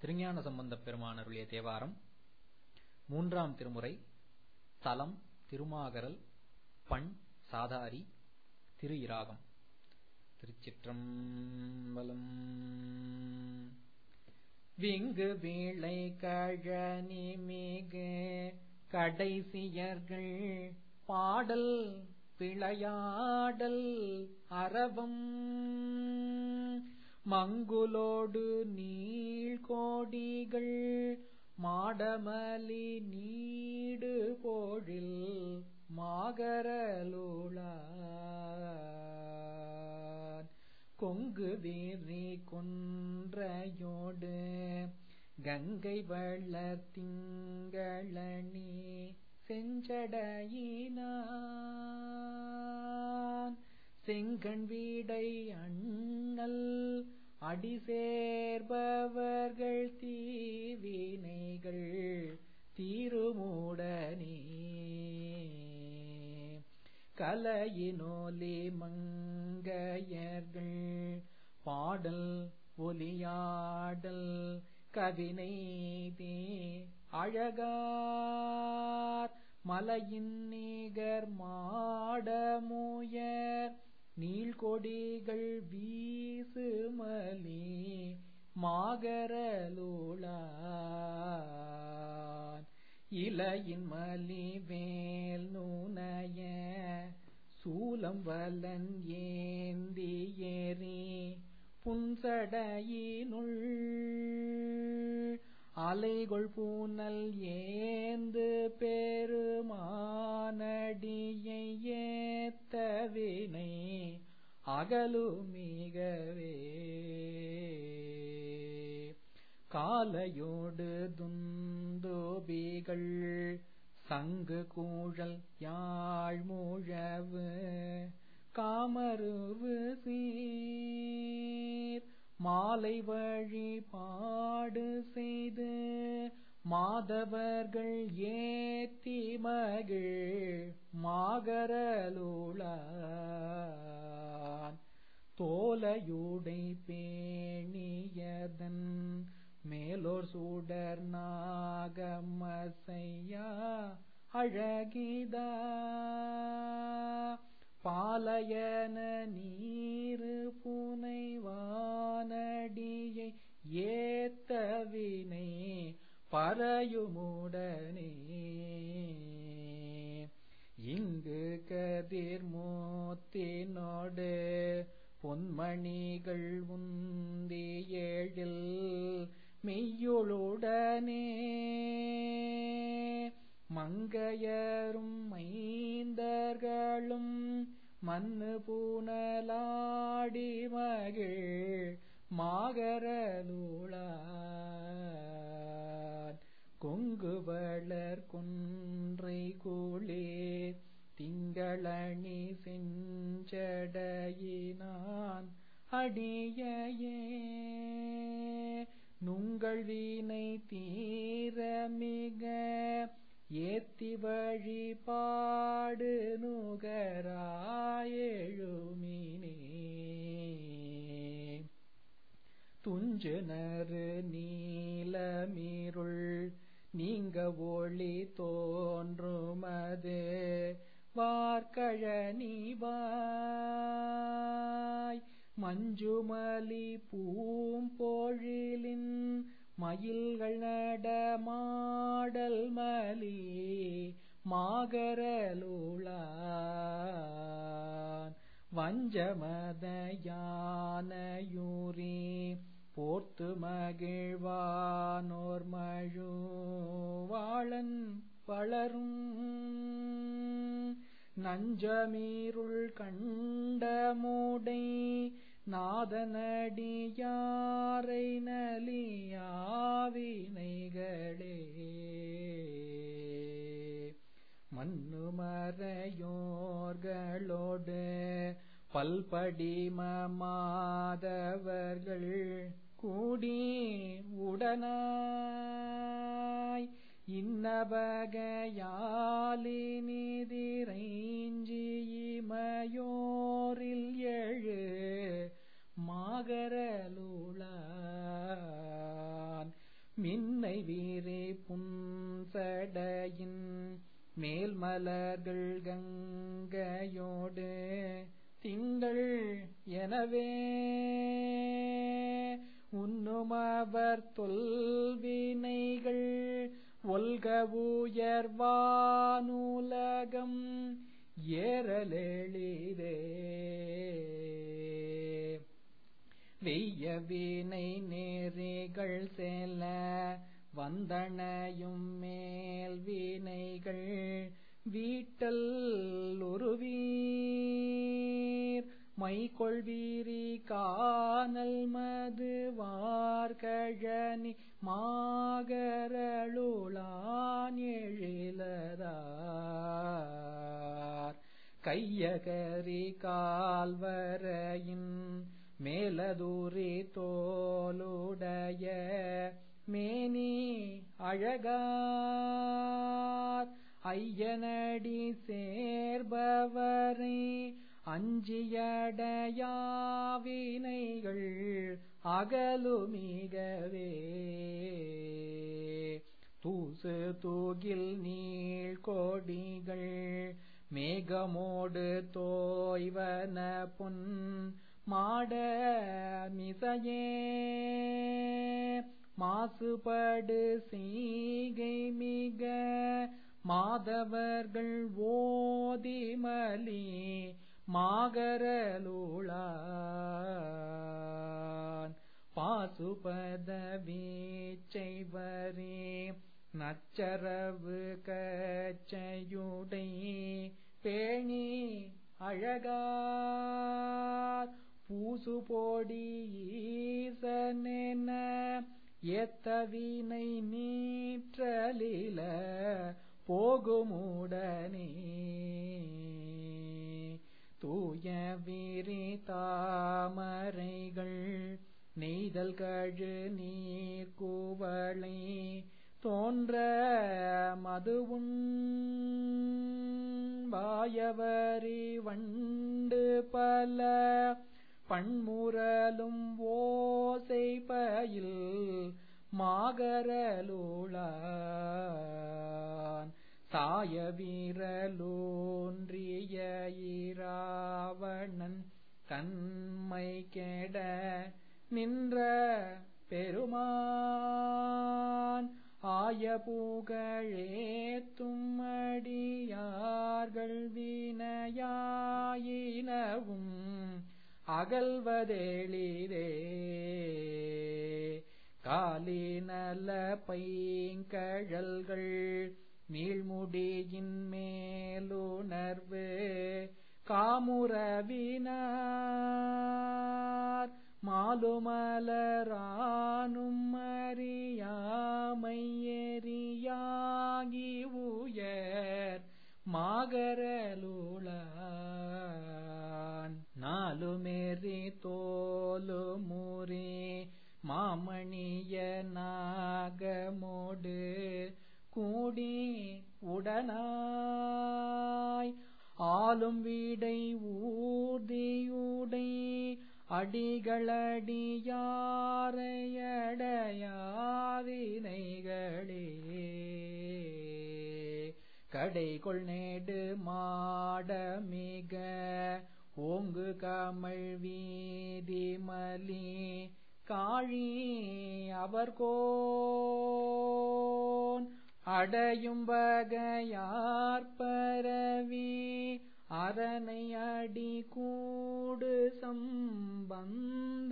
திருஞான சம்பந்தப் பெருமான் அருளிய தேவாரம் மூன்றாம் திருமுறை தலம் திருமாகரல் பண் சாதாரி திரு இராகம் திருச்சிற்றம்பலம் விங்கு வீளை கழனி மிகு கடைசியர்கள் பாடல் விளையாடல் அரவம் மங்குலோடு நீள்கோடிகள் மாடமலி நீடு போழில் மாகரலுளான் கொங்கு வீரி கொன்றையோடு கங்கை வள்ளர் திங்களணி செஞ்சடையினான் செங்கண் வீடை அண்ணல் அடி சேர்பவர்கள் தீவினைகள் தீருமூடனே கலையினோலி மங்கையர்கள் பாடல் ஒலியாடல் கவினை தே அழகார் மலையின் நிகர் மாடமுயர் நீள்கொடிகள் வீசுமலி மாகரலுளான் இலையின் மலி வேல் நுனைய சூலம் வலன் ஏந்தி ஏறி புன்சடையினுள் அலைகொள் பூனல் ஏந்து பெருமானடியை ஏத்தவினை அகலுமிகவே காலையோடு துந்தோபிகள் சங்கு கூழல் யாழ்முழவு காமருவு சீர் மாலை வழிபாடு செய்து மாதவர்கள் ஏத்தி மகிழ் மாகரலுளான் தோலையுடை பேணியதன் மேலோர் சூடர் நாகமசையா அழகிதா பாலயன நீரு புனைவானடியை ஏத்தவினை பறையுமுடனே இங்கு கதிர் மூத்தினோடு பொன்மணிகள் உந்தி ஏழில் மெய்யொழுடனே மங்கையரும் மைந்தர்களும் மண்ணு பூனலாடி மகிழ் மாகரலுளான் கொங்கு வளர் கொன்றை கூளே திங்களணி செஞ்சடையினான் அடியையே நுங்கள் வீணை தீர மிக ஏத்தி வழிபாடு நுகராயெழுமினே துஞ்சு நறு நீலமீருள் நீங்க ஒளி தோன்றுமது வார்கழனிவாய் மஞ்சுமலி பூம்பொழிலின் மயில்கள் நடமாடல் மலி மாகரலுளான் வஞ்சமத யானையூரி போர்த்து மகிழ்வானோர் மழு வாழன் வளரும் நஞ்சமீருள் கண்டமுடை நாதனடியாரை நலியாவினைகளே மண்ணுமறையோர்களோடு பல்படிம மாதவர்கள் கூடி உடனாய் இன்னவகையாலினிதிரைஞ்சிமயோரில் எழு மாகரலுளான் மின்னை வீரே புன்சடையின் மேல் மலர்கள் கங்கையோடு திங்கள் எனவே உன்னுமவர் தொல்வினைகள் ஒல்க உயர்வானுலகம் ஏறலெளிதே வெய்ய வீணை நேரிகள் செல்ல வந்தனையும் மேல் வீணைகள் வீட்டல் உருவீர் மைகொள்வீரி காணல் மது வார்கழனி மாகரளுளான் எழிலதார் கையகரி கால்வரையின் மேலதூரி தோலுடைய மேனி அழகார் ஐயனடி சேர்பவரை அஞ்சியடையாவினைகள் அகலுமிகவே தூசு தூகில் நீள் கோடிகள் மேகமோடு தோய்வன புன் மாட மிசையே மாசுபடு செய்கை மிக மாதவர்கள் ஓதிமலி மாகரலுளான் பாசுபத வீச்சைவரே நச்சரவு கச்சையுடை பேணி அழகார் பூசு போடி ஈசனென எத்தவினை நீற்றலில போகுமுடனே தூய விரி தாமரைகள் நெய்தல் கழு நீர் கூவளை தோன்ற மதுவுண் வாயவரி வண்டு பல பண்முரலும் ஓசை பயில் மாகரலுளான் சாய வீரலோன்றிய இராவணன் தன்மை கெட நின்ற பெருமான் ஆய புகழேத்தும் அடியார்கள் வினையாயினவும் அகல்வதெளிதே காலினல பைங்கழல்கள் நீழ்முடியின் மேலுணர்வு காமுறவினார் மாலுமலரானும் அறியாமை எரியாகி உயர் மாகரலுளான் நாலுமேறி தோலு முறி மாமணிய நாகமோடு கூடி உடனாய் ஆளும் வீடை ஊர்தியுடை அடிகளடியாரையடையாவினைகளே கடைகொள் நேடு மாடமிக ஓங்கு கமல் வீதிமலி காழி அவர்கோன் அடையும் வகையார் பரவி அரணை அடி கூடு சம்பந்த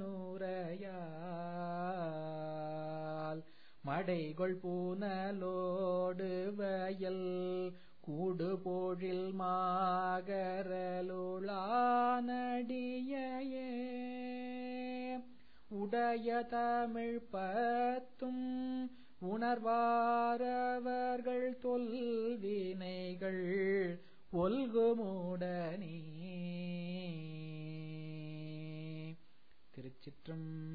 நுரையால் மடைகொள் பூனலோடு வயல் கூடு போழில் மாகரலுளானடியே உடைய தமிழ் பத்தும் உணர்வாரவர்கள் தொல்வினைகள் ஒல்குமுடனே திருச்சிற்றம்பலம்